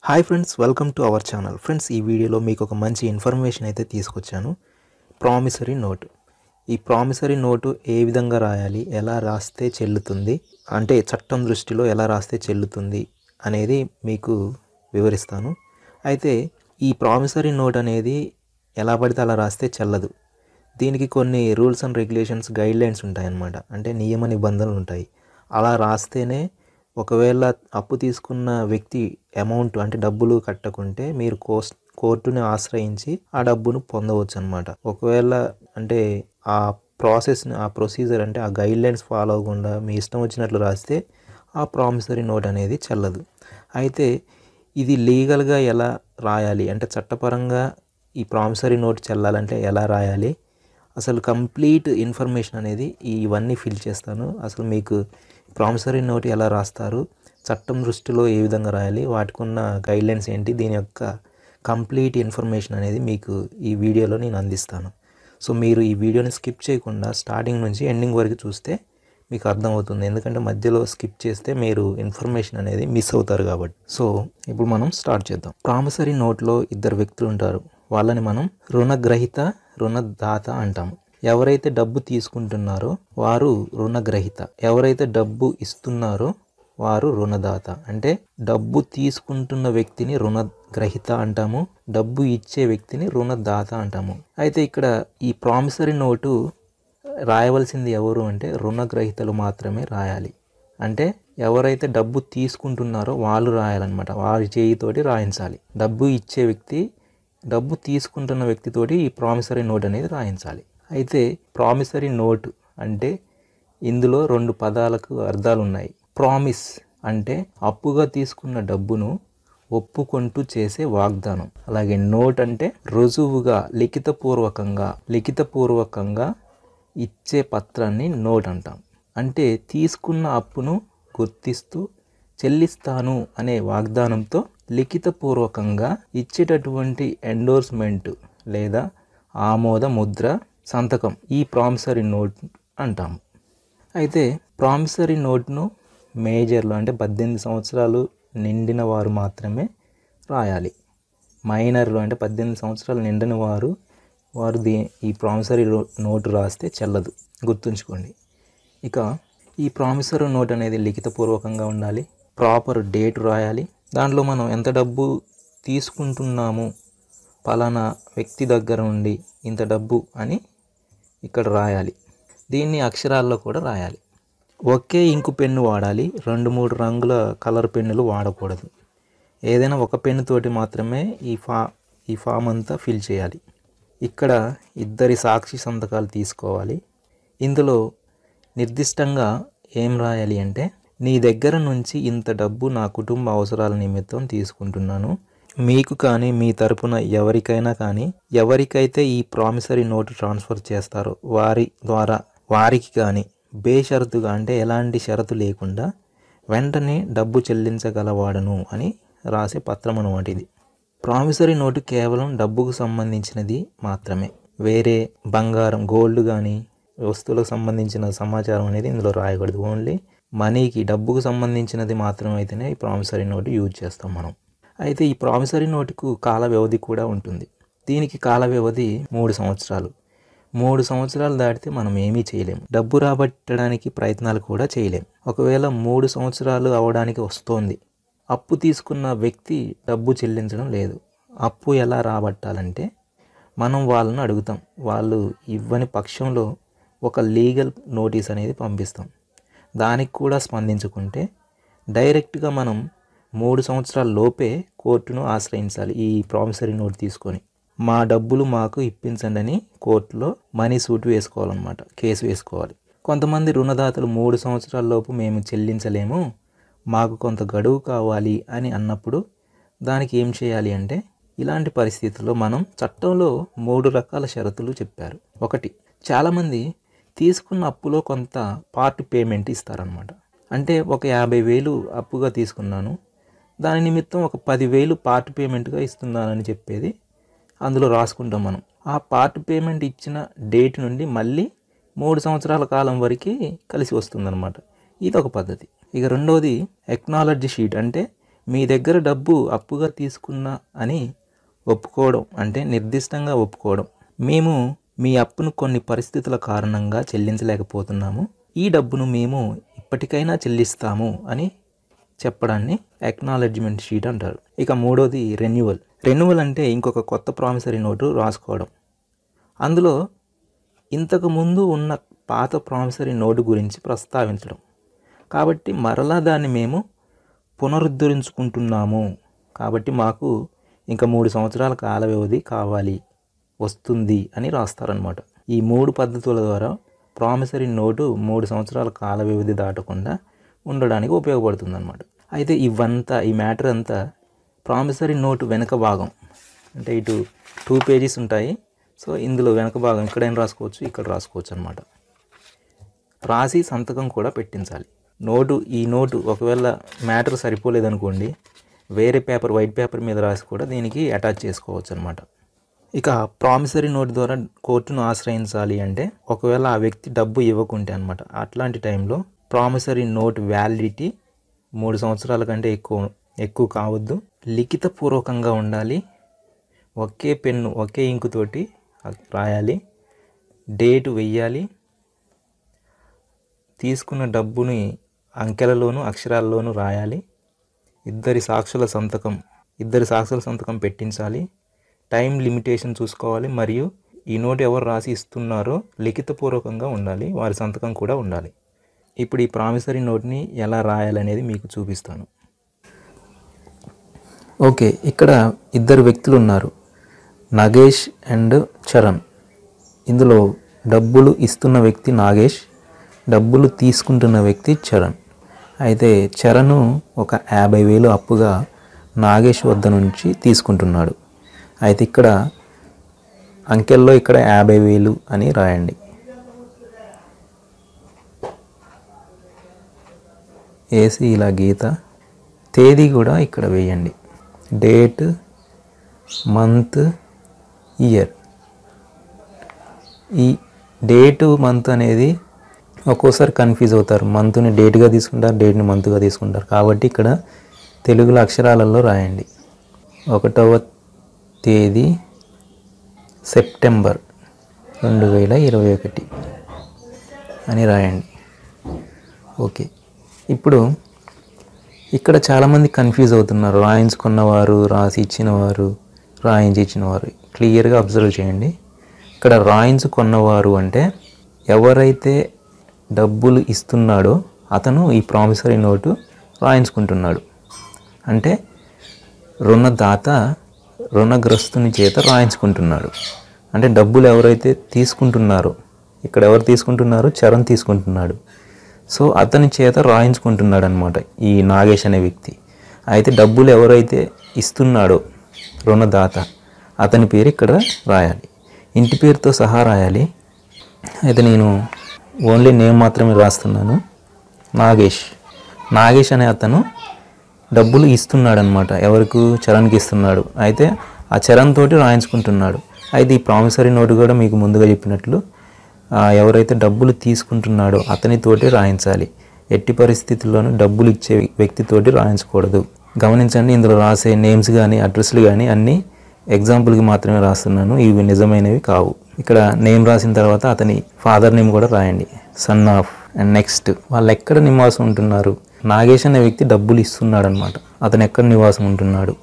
hi friends welcome to our channel friends ఈ వీడియోలో మీకు ఒక మంచి ఇన్ఫర్మేషన్ అయితే తీసుకొచ్చాను ప్రామిసరీ నోట్ ఈ ప్రామిసరీ నోటు ఏ విధంగా రాయాలి ఎలా రాస్తే చెల్లుతుంది అంటే చట్టం దృష్టిలో ఎలా రాస్తే చెల్లుతుంది అనేది మీకు వివరిస్తాను అయితే ఈ ప్రామిసరీ నోట్ అనేది ఎలా పడితే అలా రాస్తే చెల్లదు దీనికి కొన్ని rules and regulations guidelines ఉంటాయన్నమాట అంటే నియమ నిబంధనలు ఉంటాయి అలా రాస్తేనే ఒకవేళ అప్పు తీసుకున్న వ్యక్తి అమౌంట్ అంటే డబ్బులు కట్టకుంటే మీరు కోస్ కోర్టుని ఆశ్రయించి ఆ డబ్బును పొందవచ్చు అనమాట ఒకవేళ అంటే ఆ ప్రాసెస్ని ఆ ప్రొసీజర్ అంటే ఆ గైడ్ లైన్స్ ఫాలో అవ్వకుండా మీ ఇష్టం వచ్చినట్లు రాస్తే ఆ ప్రామిసరీ నోట్ అనేది చెల్లదు అయితే ఇది లీగల్గా ఎలా రాయాలి అంటే చట్టపరంగా ఈ ప్రామిసరీ నోట్ చెల్లాలంటే ఎలా రాయాలి అసలు కంప్లీట్ ఇన్ఫర్మేషన్ అనేది ఇవన్నీ ఫిల్ చేస్తాను అసలు మీకు ప్రామిసరీ నోట్ ఎలా రాస్తారు చట్టం దృష్టిలో ఏ విధంగా రాయాలి వాటికి ఉన్న గైడ్లైన్స్ ఏంటి దీని యొక్క కంప్లీట్ ఇన్ఫర్మేషన్ అనేది మీకు ఈ వీడియోలో నేను అందిస్తాను సో మీరు ఈ వీడియోని స్కిప్ చేయకుండా స్టార్టింగ్ నుంచి ఎండింగ్ వరకు చూస్తే మీకు అర్థమవుతుంది ఎందుకంటే మధ్యలో స్కిప్ చేస్తే మీరు ఇన్ఫర్మేషన్ అనేది మిస్ అవుతారు కాబట్టి సో ఇప్పుడు మనం స్టార్ట్ చేద్దాం ప్రామిసరీ నోట్లో ఇద్దరు వ్యక్తులు ఉంటారు వాళ్ళని మనం రుణగ్రహీత రుణదాత అంటాము ఎవరైతే డబ్బు తీసుకుంటున్నారో వారు రుణగ్రహీత ఎవరైతే డబ్బు ఇస్తున్నారో వారు రుణదాత అంటే డబ్బు తీసుకుంటున్న వ్యక్తిని రుణగ్రహీత అంటాము డబ్బు ఇచ్చే వ్యక్తిని రుణదాత అంటాము అయితే ఇక్కడ ఈ ప్రామిసరీ నోటు రాయవలసింది ఎవరు అంటే రుణగ్రహీతలు మాత్రమే రాయాలి అంటే ఎవరైతే డబ్బు తీసుకుంటున్నారో వాళ్ళు రాయాలన్నమాట వారి చేయితోటి రాయించాలి డబ్బు ఇచ్చే వ్యక్తి డబ్బు తీసుకుంటున్న వ్యక్తితోటి ఈ ప్రామిసరీ నోట్ అనేది రాయించాలి అయితే ప్రామిసరీ నోట్ అంటే ఇందులో రెండు పదాలకు అర్థాలు ఉన్నాయి ప్రామిస్ అంటే అప్పుగా తీసుకున్న డబ్బును ఒప్పుకుంటూ చేసే వాగ్దానం అలాగే నోట్ అంటే రుజువుగా లిఖితపూర్వకంగా లిఖితపూర్వకంగా ఇచ్చే పత్రాన్ని నోట్ అంటాం అంటే తీసుకున్న అప్పును గుర్తిస్తూ చెల్లిస్తాను అనే వాగ్దానంతో లిఖితపూర్వకంగా ఇచ్చేటటువంటి ఎండోర్స్మెంట్ లేదా ఆమోద ముద్ర సంతకం ఈ ప్రామిసరీ నోట్ అంటాము అయితే ప్రామిసరీ నోట్ను మేజర్లు అంటే పద్దెనిమిది సంవత్సరాలు నిండిన వారు మాత్రమే రాయాలి మైనర్లు అంటే పద్దెనిమిది సంవత్సరాలు నిండిన వారు వారు దీ ఈ ప్రామిసరీ నోటు రాస్తే చెల్లదు గుర్తుంచుకోండి ఇక ఈ ప్రామిసరీ నోట్ అనేది లిఖితపూర్వకంగా ఉండాలి ప్రాపర్ డేట్ రాయాలి దాంట్లో మనం ఎంత డబ్బు తీసుకుంటున్నాము పలానా వ్యక్తి దగ్గర నుండి ఇంత డబ్బు అని ఇక్కడ రాయాలి దీన్ని అక్షరాల్లో కూడా రాయాలి ఒకే ఇంకు పెన్ను వాడాలి రెండు మూడు రంగుల కలర్ పెన్నులు వాడకూడదు ఏదైనా ఒక పెన్నుతోటి మాత్రమే ఈ ఫా ఈ ఫామ్ అంతా ఫిల్ చేయాలి ఇక్కడ ఇద్దరి సాక్షి సంతకాలు తీసుకోవాలి ఇందులో నిర్దిష్టంగా ఏం రాయాలి అంటే నీ దగ్గర నుంచి ఇంత డబ్బు నా కుటుంబ అవసరాల నిమిత్తం తీసుకుంటున్నాను మీకు కానీ మీ తరపున ఎవరికైనా కానీ ఎవరికైతే ఈ ప్రామిసరీ నోటు ట్రాన్స్ఫర్ చేస్తారో వారి ద్వారా వారికి కానీ బేషరతుగా అంటే ఎలాంటి షరతు లేకుండా వెంటనే డబ్బు చెల్లించగలవాడను అని రాసే పత్రం అనమాట ఇది ప్రామిసరీ నోటు కేవలం డబ్బుకు సంబంధించినది మాత్రమే వేరే బంగారం గోల్డ్ కానీ వస్తువులకు సంబంధించిన సమాచారం అనేది ఇందులో రాయకూడదు ఓన్లీ మనీకి డబ్బుకు సంబంధించినది మాత్రమే అయితేనే ఈ ప్రామిసరీ నోటు యూజ్ చేస్తాం మనం అయితే ఈ ప్రామిసరీ నోటుకు కాల వ్యవధి కూడా ఉంటుంది దీనికి కాల వ్యవధి మూడు సంవత్సరాలు మూడు సంవత్సరాలు దాటితే మనం ఏమీ చేయలేము డబ్బు రాబట్టడానికి ప్రయత్నాలు కూడా చేయలేము ఒకవేళ మూడు సంవత్సరాలు అవడానికి వస్తోంది అప్పు తీసుకున్న వ్యక్తి డబ్బు చెల్లించడం లేదు అప్పు ఎలా రాబట్టాలంటే మనం వాళ్ళని అడుగుతాం వాళ్ళు ఇవ్వని పక్షంలో ఒక లీగల్ నోటీస్ అనేది పంపిస్తాం దానికి కూడా స్పందించుకుంటే డైరెక్ట్గా మనం మూడు సంవత్సరాల లోపే కోర్టును ఆశ్రయించాలి ఈ ప్రామిసరీ నోట్ తీసుకొని మా డబ్బులు మాకు ఇప్పించండి అని కోర్టులో మనీ సూట్ వేసుకోవాలన్నమాట కేసు వేసుకోవాలి కొంతమంది రుణదాతలు మూడు సంవత్సరాల లోపు మేము చెల్లించలేము మాకు కొంత గడువు కావాలి అని అన్నప్పుడు దానికి ఏం చేయాలి అంటే ఇలాంటి పరిస్థితుల్లో మనం చట్టంలో మూడు రకాల షరతులు చెప్పారు ఒకటి చాలామంది తీసుకున్న అప్పులో కొంత పార్ట్ పేమెంట్ ఇస్తారనమాట అంటే ఒక యాభై వేలు అప్పుగా తీసుకున్నాను దాని నిమిత్తం ఒక పదివేలు పార్ట్ పేమెంట్గా ఇస్తున్నానని చెప్పేది అందులో రాసుకుంటాం మనం ఆ పార్ట్ పేమెంట్ ఇచ్చిన డేట్ నుండి మళ్ళీ మూడు సంవత్సరాల కాలం వరకు కలిసి వస్తుందన్నమాట ఇది ఒక పద్ధతి ఇక రెండవది ఎక్నాలజీ షీట్ అంటే మీ దగ్గర డబ్బు అప్పుగా తీసుకున్నా అని ఒప్పుకోవడం అంటే నిర్దిష్టంగా ఒప్పుకోవడం మేము మీ అప్పును కొన్ని పరిస్థితుల కారణంగా చెల్లించలేకపోతున్నాము ఈ డబ్బును మేము ఇప్పటికైనా చెల్లిస్తాము అని చెప్పడాన్ని అక్నాలెడ్జ్మెంట్ షీట్ అంటారు ఇక మూడోది రెన్యువల్ రెన్యువల్ అంటే ఇంకొక కొత్త ప్రామిసరీ నోటు రాసుకోవడం అందులో ఇంతకు ముందు ఉన్న పాత ప్రామిసరీ నోటు గురించి ప్రస్తావించడం కాబట్టి మరలా దాన్ని మేము పునరుద్ధరించుకుంటున్నాము కాబట్టి మాకు ఇంకా మూడు సంవత్సరాల కాల వ్యవధి కావాలి వస్తుంది అని రాస్తారనమాట ఈ మూడు పద్ధతుల ద్వారా ప్రామిసరీ నోటు మూడు సంవత్సరాల కాల వ్యవధి దాటకుండా ఉండడానికి ఉపయోగపడుతుంది అనమాట అయితే ఇవంతా ఈ మ్యాటర్ అంతా ప్రామిసరీ నోటు వెనక భాగం అంటే ఇటు టూ పేజెస్ ఉంటాయి సో ఇందులో వెనక భాగం ఇక్కడైనా రాసుకోవచ్చు ఇక్కడ రాసుకోవచ్చు అనమాట రాసి సంతకం కూడా పెట్టించాలి నోటు ఈ నోటు ఒకవేళ మ్యాటర్ సరిపోలేదనుకోండి వేరే పేపర్ వైట్ పేపర్ మీద రాసి కూడా దీనికి అటాచ్ చేసుకోవచ్చు అనమాట ఇక ప్రామిసరీ నోట్ ద్వారా కోర్టును ఆశ్రయించాలి అంటే ఒకవేళ ఆ వ్యక్తి డబ్బు ఇవ్వకుంటే అనమాట అట్లాంటి టైంలో ప్రామిసరీ నోట్ వ్యాలిడిటీ మూడు సంవత్సరాల కంటే ఎక్కువ ఎక్కువ కావద్దు లిఖితపూర్వకంగా ఉండాలి ఒకే పెన్ను ఒకే ఇంకుతోటి రాయాలి డేట్ వెయ్యాలి తీసుకున్న డబ్బుని అంకెలలోను అక్షరాల్లోనూ రాయాలి ఇద్దరి సాక్షుల సంతకం ఇద్దరి సాక్షుల సంతకం పెట్టించాలి టైం లిమిటేషన్ చూసుకోవాలి మరియు ఈ నోట్ ఎవరు రాసి ఇస్తున్నారో లిఖితపూర్వకంగా ఉండాలి వారి సంతకం కూడా ఉండాలి ఇప్పుడు ఈ ప్రామిసరీ నోట్ని ఎలా రాయాలనేది మీకు చూపిస్తాను ఓకే ఇక్కడ ఇద్దరు వ్యక్తులు ఉన్నారు నగేష్ అండ్ చరణ్ ఇందులో డబ్బులు ఇస్తున్న వ్యక్తి నాగేష్ డబ్బులు తీసుకుంటున్న వ్యక్తి చరణ్ అయితే చరణ్ ఒక యాభై వేలు అప్పుగా నాగేష్ వద్ద నుంచి తీసుకుంటున్నాడు అయితే ఇక్కడ అంకెల్లో ఇక్కడ యాభై వేలు అని రాయండి వేసి ఇలా గీత తేదీ కూడా ఇక్కడ వేయండి డేట్ మంత్ ఇయర్ ఈ డేటు మంత్ అనేది ఒక్కోసారి కన్ఫ్యూజ్ అవుతారు మంత్ని డేట్గా తీసుకుంటారు డేట్ని మంత్గా తీసుకుంటారు కాబట్టి ఇక్కడ తెలుగులో అక్షరాలలో రాయండి ఒకటవ తేదీ సెప్టెంబర్ రెండు వేల ఇరవై ఒకటి అని రాయండి ఓకే ఇప్పుడు ఇక్కడ చాలామంది కన్ఫ్యూజ్ అవుతున్నారు రాయించుకున్నవారు రాసి ఇచ్చినవారు రాయించి ఇచ్చినవారు క్లియర్గా అబ్జర్వ్ చేయండి ఇక్కడ రాయించుకున్నవారు అంటే ఎవరైతే డబ్బులు ఇస్తున్నాడో అతను ఈ ప్రామిసరీ నోటు రాయించుకుంటున్నాడు అంటే రుణదాత రుణగ్రస్తుని చేత రాయించుకుంటున్నాడు అంటే డబ్బులు ఎవరైతే తీసుకుంటున్నారో ఇక్కడ ఎవరు తీసుకుంటున్నారో చరణ్ తీసుకుంటున్నాడు సో అతని చేత రాయించుకుంటున్నాడు అనమాట ఈ నాగేష్ అనే వ్యక్తి అయితే డబ్బులు ఎవరైతే ఇస్తున్నాడో రుణదాత అతని పేరు ఇక్కడ రాయాలి ఇంటి పేరుతో సహా రాయాలి అయితే నేను ఓన్లీ నేమ్ మాత్రమే రాస్తున్నాను నాగేష్ నాగేష్ అనే అతను డబ్బులు ఇస్తున్నాడు అనమాట ఎవరికి చరణ్కి ఇస్తున్నాడు అయితే ఆ చరణ్ తోటి రాయించుకుంటున్నాడు అయితే ఈ ప్రామిసరీ నోటు కూడా మీకు ముందుగా చెప్పినట్లు ఆ, ఎవరైతే డబ్బులు తీసుకుంటున్నాడో అతనితోటి రాయించాలి ఎట్టి పరిస్థితుల్లోనూ డబ్బులు ఇచ్చే వ్యక్తితోటి రాయించకూడదు గమనించండి ఇందులో రాసే నేమ్స్ కానీ అడ్రస్లు కానీ అన్నీ ఎగ్జాంపుల్కి మాత్రమే రాస్తున్నాను ఇవి నిజమైనవి కావు ఇక్కడ నేమ్ రాసిన తర్వాత అతని ఫాదర్ నేమ్ కూడా రాయండి సన్ ఆఫ్ అండ్ నెక్స్ట్ వాళ్ళు ఎక్కడ నివాసం ఉంటున్నారు నాగేష్ అనే వ్యక్తి డబ్బులు ఇస్తున్నాడు అనమాట అతను ఎక్కడ నివాసం ఉంటున్నాడు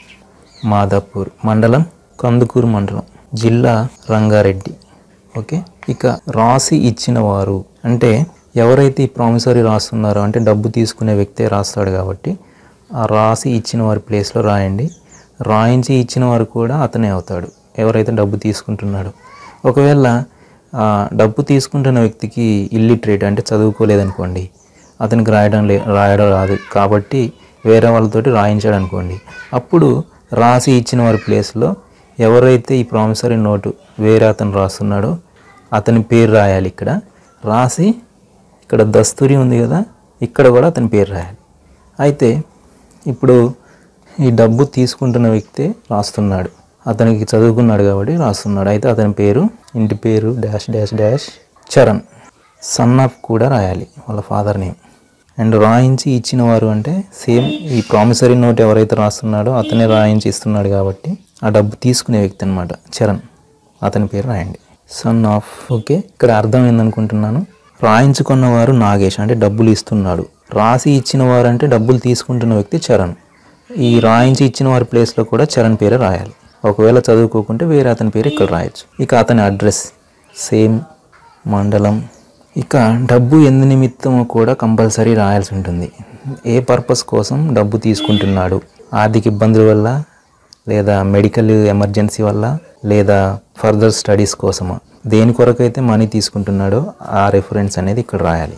మాదాపూర్ మండలం కందుకూరు మండలం జిల్లా రంగారెడ్డి ఓకే ఇక రాసి ఇచ్చిన వారు అంటే ఎవరైతే ఈ ప్రామిసరీ రాస్తున్నారో అంటే డబ్బు తీసుకునే వ్యక్తే రాస్తాడు కాబట్టి ఆ రాసి ఇచ్చిన వారి ప్లేస్లో రాయండి రాయించి ఇచ్చిన వారు కూడా అతనే అవుతాడు ఎవరైతే డబ్బు తీసుకుంటున్నాడో ఒకవేళ ఆ, డబ్బు తీసుకుంటున్న వ్యక్తికి ఇల్లిటరేట్ అంటే చదువుకోలేదనుకోండి అతనికి రాయడం లే రాయడం రాదు కాబట్టి వేరే వాళ్ళతోటి రాయించాడు అనుకోండి అప్పుడు రాసి ఇచ్చిన వారి ప్లేస్లో ఎవరైతే ఈ ప్రామిసరీ నోటు వేరే అతను రాస్తున్నాడో అతని పేరు రాయాలి ఇక్కడ రాసి ఇక్కడ దస్తూరి ఉంది కదా ఇక్కడ కూడా అతని పేరు రాయాలి అయితే ఇప్పుడు ఈ డబ్బు తీసుకుంటున్న వ్యక్తే రాస్తున్నాడు అతనికి చదువుకున్నాడు కాబట్టి రాస్తున్నాడు అయితే అతని పేరు ఇంటి పేరు dash dash dash Charan son of కూడా రాయాలి వాళ్ళ ఫాదర్ నేమ్ అండ్ రాయించి ఇచ్చిన వారు అంటే సేమ్ ఈ ప్రామిసరీ నోట్ ఎవరైతే రాస్తున్నాడో అతనే రాయించి ఇస్తున్నాడు కాబట్టి ఆ డబ్బు తీసుకునే వ్యక్తి అనమాట చరణ్ అతని పేరు రాయండి సన్ ఆఫ్ ఓకే ఇక్కడ అర్థం ఏందనుకుంటున్నాను రాయించుకున్నవారు నాగేష్ అంటే డబ్బులు ఇస్తున్నాడు రాసి ఇచ్చిన వారు అంటే డబ్బులు తీసుకుంటున్న వ్యక్తి చరణ్ ఈ రాయించి ఇచ్చిన వారి ప్లేస్లో కూడా చరణ్ పేరే రాయాలి ఒకవేళ చదువుకోకుంటే వేరే అతని పేరు ఇక్కడ రాయొచ్చు ఇక అతని అడ్రస్ సేమ్ మండలం ఇక డబ్బు ఎందు నిమిత్తమో కూడా కంపల్సరీ రాయాల్సి ఉంటుంది ఏ పర్పస్ కోసం డబ్బు తీసుకుంటున్నాడు ఆర్థిక ఇబ్బందుల వల్ల లేదా మెడికల్ ఎమర్జెన్సీ వల్ల లేదా ఫర్దర్ స్టడీస్ కోసమా దేని కొరకైతే మనీ తీసుకుంటున్నాడో ఆ రెఫరెన్స్ అనేది ఇక్కడ రాయాలి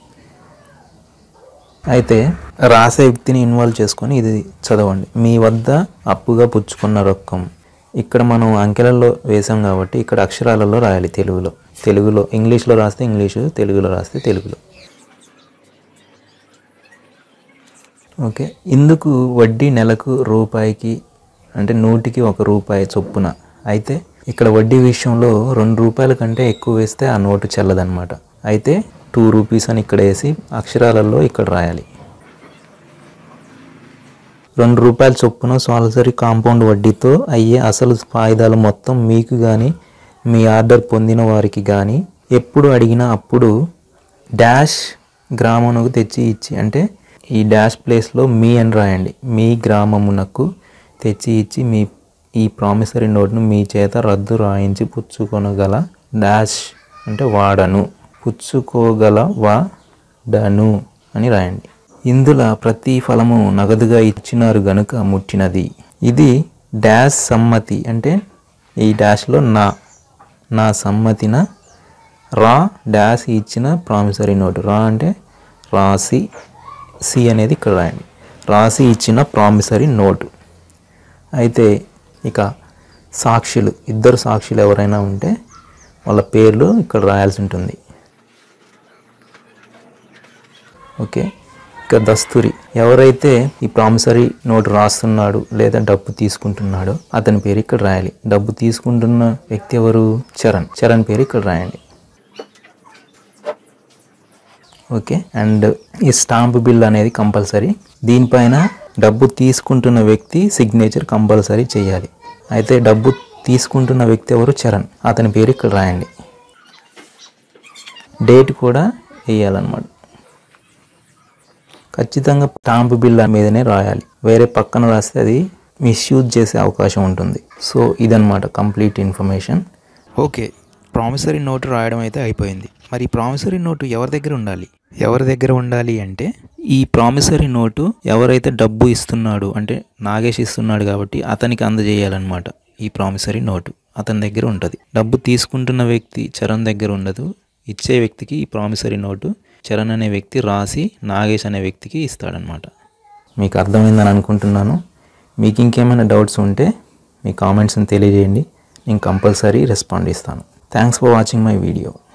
అయితే రాసే వ్యక్తిని ఇన్వాల్వ్ చేసుకొని ఇది చదవండి మీ వద్ద అప్పుగా పుచ్చుకున్న రొక్కం ఇక్కడ మనం అంకెలలో వేసాం కాబట్టి ఇక్కడ అక్షరాలలో రాయాలి తెలుగులో తెలుగులో ఇంగ్లీష్లో రాస్తే ఇంగ్లీషు తెలుగులో రాస్తే తెలుగులో ఓకే ఇందుకు వడ్డీ నెలకు రూపాయికి అంటే నూటికి ఒక రూపాయి చొప్పున అయితే ఇక్కడ వడ్డీ విషయంలో రెండు రూపాయల కంటే ఎక్కువ వేస్తే ఆ నోటు చెల్లదనమాట అయితే టూ రూపీస్ అని ఇక్కడ వేసి అక్షరాలలో ఇక్కడ రాయాలి రెండు రూపాయల చొప్పున సాలసరి కాంపౌండ్ వడ్డీతో అయ్యే అసలు వాయిదాలు మొత్తం మీకు కానీ మీ ఆర్డర్ పొందిన వారికి కానీ ఎప్పుడు అడిగినా అప్పుడు డాష్ గ్రామమునకు తెచ్చి ఇచ్చి అంటే ఈ డాష్ ప్లేస్లో మీ అని రాయండి మీ గ్రామమునకు తెచ్చి ఇచ్చి మీ ఈ ప్రామిసరీ నోట్ను మీ చేత రద్దు రాయించి పుచ్చుకొనగల డాష్ అంటే వాడను పుచ్చుకోగల వాడను అని రాయండి ఇందుల ప్రతి ఫలము నగదుగా ఇచ్చినారు గనుక ముట్టినది ఇది డాష్ సమ్మతి అంటే ఈ డాష్లో నా నా సమ్మతిన రా డాష్ ఇచ్చిన ప్రామిసరీ నోటు రా అంటే రాసి సి అనేది ఇక్కడ రాయండి రాసి ఇచ్చిన ప్రామిసరీ నోటు అయితే ఇక సాక్షులు ఇద్దరు సాక్షులు ఎవరైనా ఉంటే వాళ్ళ పేర్లు ఇక్కడ రాయాల్సి ఉంటుంది ఓకే ఇక దస్తూరి ఎవరైతే ఈ ప్రామిసరీ నోటు రాస్తున్నాడు లేదా డబ్బు తీసుకుంటున్నాడో అతని పేరు ఇక్కడ రాయాలి డబ్బు తీసుకుంటున్న వ్యక్తి ఎవరు చరణ్ చరణ్ పేరు ఇక్కడ రాయండి ఓకే అండ్ ఈ స్టాంప్ బిల్ అనేది కంపల్సరీ దీనిపైన డబ్బు తీసుకుంటున్న వ్యక్తి సిగ్నేచర్ కంపల్సరీ చేయాలి అయితే డబ్బు తీసుకుంటున్న వ్యక్తి ఎవరు చరణ్ అతని పేరు ఇక్కడ రాయండి డేట్ కూడా వేయాలన్నమాట ఖచ్చితంగా స్టాంప్ బిల్ మీదనే రాయాలి వేరే పక్కన రాస్తే అది మిస్యూజ్ చేసే అవకాశం ఉంటుంది సో ఇదన్నమాట complete information okay promissory note రాయడం అయితే అయిపోయింది మరి ఈ ప్రామిసరీ నోటు ఎవరి దగ్గర ఉండాలి ఎవరి దగ్గర ఉండాలి అంటే ఈ ప్రామిసరీ నోటు ఎవరైతే డబ్బు ఇస్తున్నాడు అంటే నాగేష్ ఇస్తున్నాడు కాబట్టి అతనికి అందజేయాలన్నమాట ఈ ప్రామిసరీ నోటు అతని దగ్గర ఉంటుంది డబ్బు తీసుకుంటున్న వ్యక్తి చరణ్ దగ్గర ఉండదు ఇచ్చే వ్యక్తికి ఈ ప్రామిసరీ నోటు చరణ్ అనే వ్యక్తి రాసి నాగేష్ అనే వ్యక్తికి ఇస్తాడనమాట మీకు అర్థమైందని అనుకుంటున్నాను మీకు ఇంకేమైనా డౌట్స్ ఉంటే మీ కామెంట్స్ని తెలియజేయండి నేను కంపల్సరీ రెస్పాండ్ ఇస్తాను thanks for watching my video